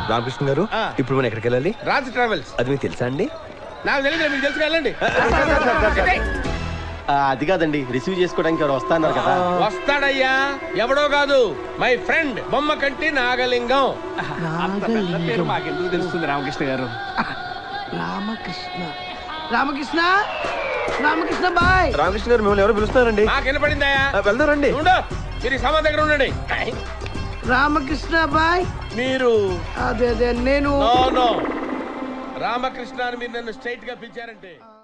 రామకృష్ణ గారు ఆ. ఇప్పుడు మనం ఎక్కడికి వెళ్ళాలి రాజ్ ట్రావెల్స్ అది మీకు తెలుసా అండి నాకు తెలియదు మీకు తెలుసు వెళ్ళండి ఆ, అది కాదండి రిసీవ్ చేసుకోవడానికి ఎవరు వస్తున్నారు కదా వస్తాడయ్యా ఎవడో కాదు మై ఫ్రెండ్ బొమ్మ కంటి నాగలింగం పేరు మాకెందుకు తెలుస్తుంది రామకృష్ణ గారు రామకృష్ణ రామకృష్ణ రామకృష్ణ బాయ్ రామకృష్ణ గారు మిమ్మల్ని ఎవరు పిలుస్తున్నారండి నాకు వినపడిందయ్యా ఆ, వెళ్దారండి ఉండు మీరు ఈ సమాధి దగ్గర ఉండండి రామకృష్ణ బాయ్ మీరు అదే అదే నేను నో నో రామకృష్ణ అని మీరు నన్ను స్ట్రైట్ గా పిలిచారంటే